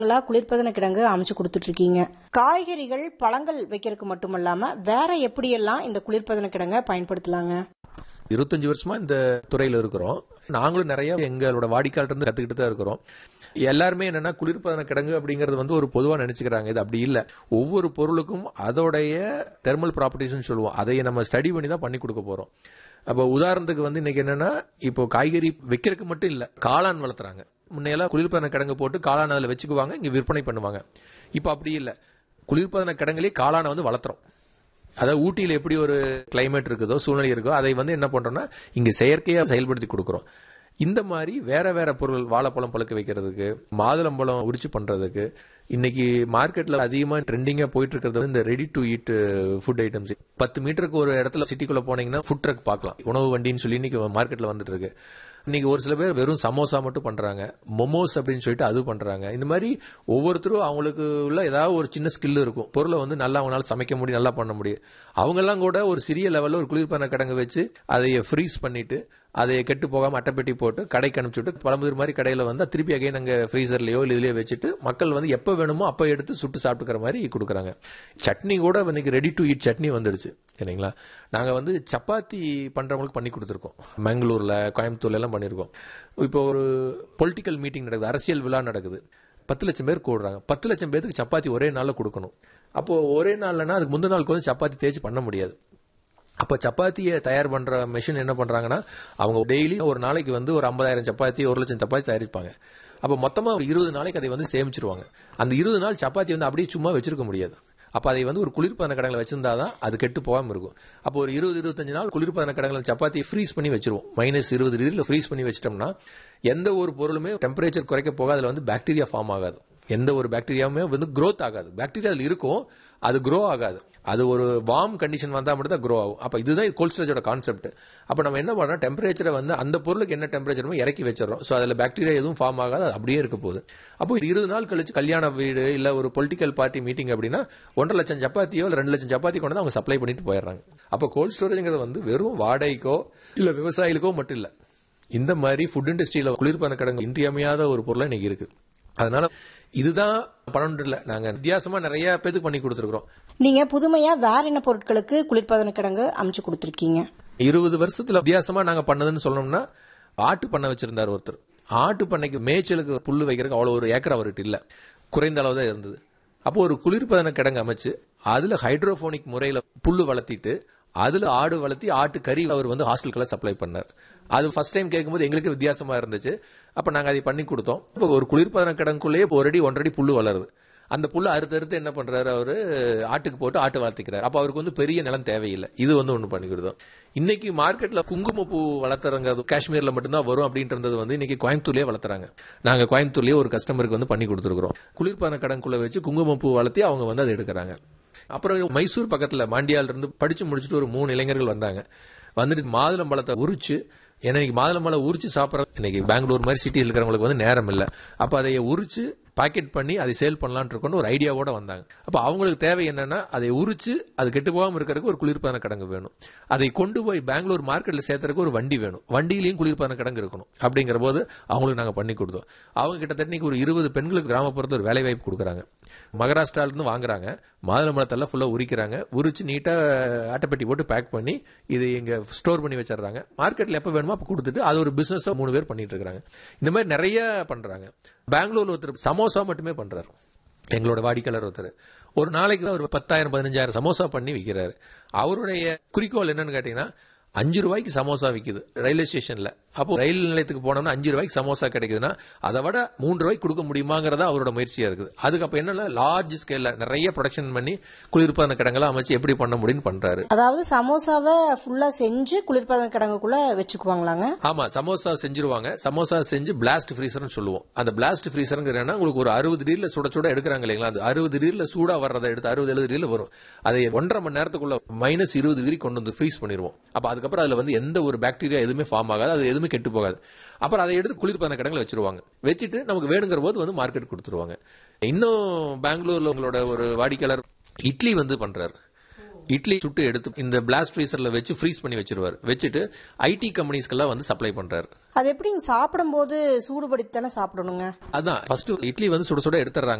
குளிர்பதன கிடங்கு அமைச்சு கொடுத்துட்டு இருக்கீங்க காய்கறிகள் பழங்கள் வைக்கிறதுக்கு மட்டுமல்லாம வேற எப்படியெல்லாம் இந்த குளிர்பதன கிடங்க பயன்படுத்தலாங்க இருபத்தஞ்சு வருஷமா இந்த துறையில இருக்கிறோம் நாங்களும் நிறைய எங்களோட வாடிக்கையாளர் இருந்து கத்துக்கிட்டு தான் இருக்கிறோம் எல்லாருமே என்னன்னா குளிர்பதன கிடங்கு அப்படிங்கறது வந்து ஒரு பொதுவா நினைச்சுக்கிறாங்க இது அப்படி இல்ல ஒவ்வொரு பொருளுக்கும் அதோடைய தெர்மல் ப்ராப்பர்ட்டிஸ்னு சொல்லுவோம் அதை நம்ம ஸ்டடி பண்ணி தான் பண்ணி கொடுக்க போறோம் அப்போ உதாரணத்துக்கு வந்து இன்னைக்கு என்னன்னா இப்போ காய்கறி வைக்கிறதுக்கு மட்டும் இல்ல காளான் வளர்த்துறாங்க முன்னையெல்லாம் குளிர்பதன கிடங்கு போட்டு காளான் அதில் வச்சுக்குவாங்க இங்க விற்பனை பண்ணுவாங்க இப்போ அப்படி இல்ல குளிர்பதன கிடங்குலேயே காளானை வந்து வளர்த்துறோம் அதாவது ஊட்டியில் எப்படி ஒரு கிளைமேட் இருக்குதோ சூழ்நிலை இருக்கோ அதை வந்து என்ன பண்றோம்னா இங்க செயற்கையா செயல்படுத்தி கொடுக்குறோம் இந்த மாதிரி வேற வேற பொருள் வாழைப்பழம் பழுக்க வைக்கிறதுக்கு மாதுளம்பழம் உரிச்சு பண்றதுக்கு இன்னைக்கு மார்க்கெட்ல அதிகமா ட்ரெண்டிங்கா போயிட்டு இருக்கிறது வந்து இந்த ready to eat food items பத்து மீட்டருக்கு ஒரு இடத்துல சிட்டிக்குள்ள போனீங்கன்னா ஃபுட் ட்ரக் பார்க்கலாம் உணவு வண்டின்னு சொல்லி இன்னைக்கு மார்க்கெட்ல வந்துட்டு இருக்கு இன்னைக்கு ஒரு சில பேர் வெறும் சமோசா மட்டும் பண்றாங்க மொமோஸ் அப்படின்னு சொல்லிட்டு அது பண்றாங்க இந்த மாதிரி ஒவ்வொருத்தரும் அவங்களுக்கு உள்ள ஏதாவது ஒரு சின்ன ஸ்கில் இருக்கும் பொருளை வந்து நல்லா அவங்களால சமைக்க முடியும் நல்லா பண்ண முடியும் அவங்க எல்லாம் கூட ஒரு சிறிய லெவல்ல ஒரு குளிர்பான கிடங்கு வச்சு அதை ஃப்ரீஸ் பண்ணிட்டு அதை கெட்டு போகாம அட்டைப்பெட்டி போட்டு கடைக்கு அனுப்பிச்சுட்டு பழமுதிர் மாதிரி கடையில வந்து திருப்பி அகைன் அங்க ஃப்ரீசர்லயோ இல்லை இதுலயோ வச்சுட்டு மக்கள் வந்து எப்ப வேணுமோ அப்ப எடுத்து சுட்டு சாப்பிட்டுக்கிற மாதிரி கொடுக்குறாங்க சட்னி கூட இன்னைக்கு ரெடி டு ஈட் சட்னி வந்துடுச்சு சரிங்களா நாங்க வந்து சப்பாத்தி பண்றவங்களுக்கு பண்ணி கொடுத்துருக்கோம் பெங்களூர்ல கோயம்புத்தூர்ல எல்லாம் பண்ணியிருக்கோம் இப்போ ஒரு பொலிட்டிக்கல் மீட்டிங் நடக்குது அரசியல் விழா நடக்குது பத்து லட்சம் பேர் கூடுறாங்க பத்து லட்சம் பேருக்கு சப்பாத்தி ஒரே நாள்ல கொடுக்கணும் அப்போ ஒரே நாள்லன்னா அதுக்கு முந்தின நாளுக்கு வந்து சப்பாத்தி தேய்ச்சி பண்ண முடியாது அப்போ சப்பாத்தியை தயார் பண்ற மெஷின் என்ன பண்றாங்கன்னா அவங்க டெய்லி ஒரு நாளைக்கு வந்து ஒரு ஐம்பதாயிரம் சப்பாத்தி ஒரு லட்சம் சப்பாத்தி தயாரிப்பாங்க அப்போ மொத்தமா ஒரு இருபது நாளைக்கு அதை வந்து சேமிச்சிருவாங்க அந்த இருபது நாள் சப்பாத்தி வந்து அப்படியே சும்மா வச்சிருக்க முடியாது அப்ப அதை வந்து ஒரு குளிர்பதன கடங்களை வச்சிருந்தா தான் அது கெட்டு போகாம இருக்கும் அப்போ ஒரு இருபது இருபத்தஞ்சு நாள் குளிர்பதன கடங்களை சப்பாத்தி ஃப்ரீஸ் பண்ணி வச்சிருவோம் மைனஸ் இருபது டிகிரியில் ஃப்ரீஸ் பண்ணி வச்சிட்டோம்னா எந்த ஒரு பொருளுமே டெம்பரேச்சர் குறைக்க போக அதுல வந்து பாக்டீரியா ஃபார்ம் ஆகாது எந்த ஒரு பாக்டீரியாவுமே வந்து growth ஆகாது பாக்டீரியா அதில் இருக்கும் அது க்ரோ ஆகாது அது ஒரு வார்ம் கண்டிஷன் வந்தா மட்டும் தான் க்ரோ ஆகும் அப்ப இதுதான் கோல்ட் ஸ்டோரேஜோட கான்செப்ட் அப்ப நம்ம என்ன பண்றோம் டெம்பரேச்சரை வந்து அந்த பொருளுக்கு என்ன டெம்பரேச்சர் இறக்கி வச்சிடறோம் ஸோ அதுல பாக்டீரியா எதுவும் ஃபார்ம் ஆகாது அது அப்படியே இருக்க போகுது அப்போ இருபது நாள் கழிச்சு கல்யாண வீடு இல்ல ஒரு பொலிட்டிக்கல் பார்ட்டி மீட்டிங் அப்படின்னா ஒன்றரை லட்சம் சப்பாத்தியோ இல்ல ரெண்டு லட்சம் சப்பாத்தி கொண்டு வந்து அவங்க சப்ளை பண்ணிட்டு போயிடுறாங்க அப்போ கோல்ட் ஸ்டோரேஜ்ங்கிறது வந்து வெறும் வாடகைக்கோ இல்ல விவசாயிகளுக்கோ மட்டும் இல்ல இந்த மாதிரி ஃபுட் இண்டஸ்ட்ரியில குளிர்பான கிடங்கு இன்றியமையாத ஒரு பொருளா இன்னைக்கு இருக்கு அதனால இதுதான் பண்ணணும் இல்ல நாங்க வித்தியாசமா நிறைய பேத்துக்கு பண்ணி கொடுத்துருக்கோம் நீங்க புதுமையா வேற என்ன பொருட்களுக்கு குளிர்பதன கிடங்கு அமைச்சு கொடுத்துருக்கீங்க இருபது வருஷத்துல வித்தியாசமா நாங்க பண்ணதுன்னு சொல்லணும்னா ஆட்டு பண்ணை வச்சிருந்தார் ஒருத்தர் ஆட்டு பண்ணைக்கு மேய்ச்சலுக்கு புல்லு வைக்கிறதுக்கு அவ்வளவு ஒரு ஏக்கர் அவர்கிட்ட இல்ல குறைந்த அளவு தான் இருந்தது அப்போ ஒரு குளிர்பதன கிடங்கு அமைச்சு அதுல ஹைட்ரோபோனிக் முறையில புல்லு வளர்த்திட்டு அதுல ஆடு வளர்த்தி ஆட்டு கறி அவர் வந்து ஹாஸ்டலுக்கெல்லாம் சப்ளை பண்ணார் அது ஃபர்ஸ்ட் டைம் கேட்கும்போது எங்களுக்கு வித்தியாசமா இருந்துச்சு அப்ப நாங்க அதை பண்ணி கொடுத்தோம் இப்போ ஒரு குளிர்பதன கிடங்குள்ளேயே ஒரு அடி ஒன்றரை அடி புல்லு வளருது அந்த புல்ல அறுத்து அறுத்து என்ன பண்றாரு அவரு ஆட்டுக்கு போட்டு ஆட்டு வளர்த்திக்கிறாரு அப்ப அவருக்கு வந்து பெரிய நிலம் தேவையில்லை இது வந்து ஒண்ணு பண்ணி கொடுத்தோம் இன்னைக்கு மார்க்கெட்ல குங்குமப்பூ வளர்த்துறங்க காஷ்மீர்ல மட்டும்தான் வரும் அப்படின்றது வந்து இன்னைக்கு கோயம்புத்தூர்லயே வளர்த்துறாங்க நாங்க கோயம்புத்தூர்லயே ஒரு கஸ்டமருக்கு வந்து பண்ணி கொடுத்துருக்கோம் குளிர்பான கடன்குள்ள வச்சு குங்குமப்பூ வளர்த்தி அவங்க வந்து அதை எடுக்கிறாங்க அப்புறம் மைசூர் பக்கத்துல மாண்டியால இருந்து படிச்சு முடிச்சுட்டு ஒரு மூணு இளைஞர்கள் வந்தாங்க வந்துட்டு மாதுளம்பழத்தை உரிச்சு ஏன்னா இன்னைக்கு மாதுளம்பழம் உரிச்சு சாப்பிட்ற இன்னைக்கு பெங்களூர் மாதிரி சிட்டியில் இருக்கிறவங்களுக்கு வந்து நேரம் இல்லை அப்ப அதை உரிச்சு பாக்கெட் பண்ணி அதை சேல் பண்ணலாம்னு இருக்கோன்னு ஒரு ஐடியாவோட வந்தாங்க அப்ப அவங்களுக்கு தேவை என்னன்னா அதை உரிச்சு அது கெட்டு போகாம இருக்கிறதுக்கு ஒரு குளிர்பான கிடங்கு வேணும் அதை கொண்டு போய் பெங்களூர் மார்க்கெட்ல சேர்த்தறதுக்கு ஒரு வண்டி வேணும் வண்டியிலையும் குளிர்பான கிடங்கு இருக்கணும் அப்படிங்கிற போது அவங்களுக்கு நாங்க பண்ணி கொடுத்தோம் அவங்க கிட்டத்தட்ட இன்னைக்கு ஒரு இருபது பெண்களுக்கு கிராமப்புறத்து ஒரு வேலை வாய்ப்பு கொடுக்குறாங்க மகாராஷ்டிரால இருந்து வாங்குறாங்க மாதுளம்பழத்தெல்லாம் ஃபுல்லா உரிக்கிறாங்க உரிச்சு நீட்டா அட்டைப்பெட்டி போட்டு பேக் பண்ணி இது இங்க ஸ்டோர் பண்ணி வச்சிடுறாங்க மார்க்கெட்ல எப்ப வேணுமோ அப்ப கொடுத்துட்டு அது ஒரு பிசினஸ் மூணு பேர் பண்ணிட்டு இருக்காங்க இந்த மாதிரி நிறைய பண்றாங்க பெங்களூர்ல ஒருத்தர் சமோசா மட்டுமே பண்றாரு எங்களோட வாடிக்கையாளர் ஒருத்தர் ஒரு நாளைக்கு அவர் பத்தாயிரம் பதினஞ்சாயிரம் சமோசா பண்ணி விற்கிறாரு அவருடைய குறிக்கோள் என்னன்னு கேட்டீங்கன்னா அஞ்சு ரூபாய்க்கு சமோசா விக்குது ரயில்வே ஸ்டேஷன்ல அப்போ ரயில் நிலையத்துக்கு போனோம்னா அஞ்சு ரூபாய்க்கு சமோசா கிடைக்குதுன்னா அதை விட மூன்று ரூபாய்க்கு கொடுக்க முடியுமாங்கிறதா அவரோட முயற்சியா இருக்குது அதுக்கு அப்ப என்னன்னா லார்ஜ் ஸ்கேல்ல நிறைய ப்ரொடக்ஷன் பண்ணி குளிர்பான கிடங்கெல்லாம் அமைச்சு எப்படி பண்ண முடியும்னு பண்றாரு அதாவது சமோசாவை ஃபுல்லா செஞ்சு குளிர்பதன கிடங்குக்குள்ள வச்சுக்குவாங்களாங்க ஆமா சமோசா செஞ்சிருவாங்க சமோசா செஞ்சு பிளாஸ்ட் ஃப்ரீசர்னு சொல்லுவோம் அந்த பிளாஸ்ட் ஃப்ரீசர்ங்கிறனா உங்களுக்கு ஒரு அறுபது டிகிரில சுட சுட எடுக்கிறாங்க இல்லைங்களா அந்த அறுபது டிகிரில சூடா வர்றதை எடுத்து அறுபது எழுபது டிகிரில வரும் அதை ஒன்றரை மணி நேரத்துக்குள்ள மைனஸ் இருபது டிகிரி கொண்டு வந்து ஃப்ரீஸ் பண்ணிடுவோம் அப்ப அதுக்கப்புறம் அதுல வந்து எந்த ஒரு பாக்டீரியா எதுவுமே ஃபார்ம் ஆகாது அது எதுவுமே கெட்டு போகாது அப்புறம் அதை எடுத்து குளிர்பதன கிடங்குல வச்சிருவாங்க வச்சுட்டு நமக்கு வேணுங்கிற போது வந்து மார்க்கெட் கொடுத்துருவாங்க இன்னும் பெங்களூர்ல உங்களோட ஒரு வாடிக்கையாளர் இட்லி வந்து பண்றாரு இட்லி சுட்டு எடுத்து இந்த பிளாஸ்ட் ஃப்ரீசர்ல வச்சு ஃப்ரீஸ் பண்ணி வச்சிருவார் வச்சுட்டு ஐடி கம்பெனிஸ்க்கெல்லாம் வந்து சப்ளை பண்றாரு அது எப்படிங்க சாப்பிடும்போது சூடுபடுத்தி தானே சாப்பிடணுங்க அதான் ஃபர்ஸ்ட் இட்லி வந்து சுட சுட எடுத்துறாங்க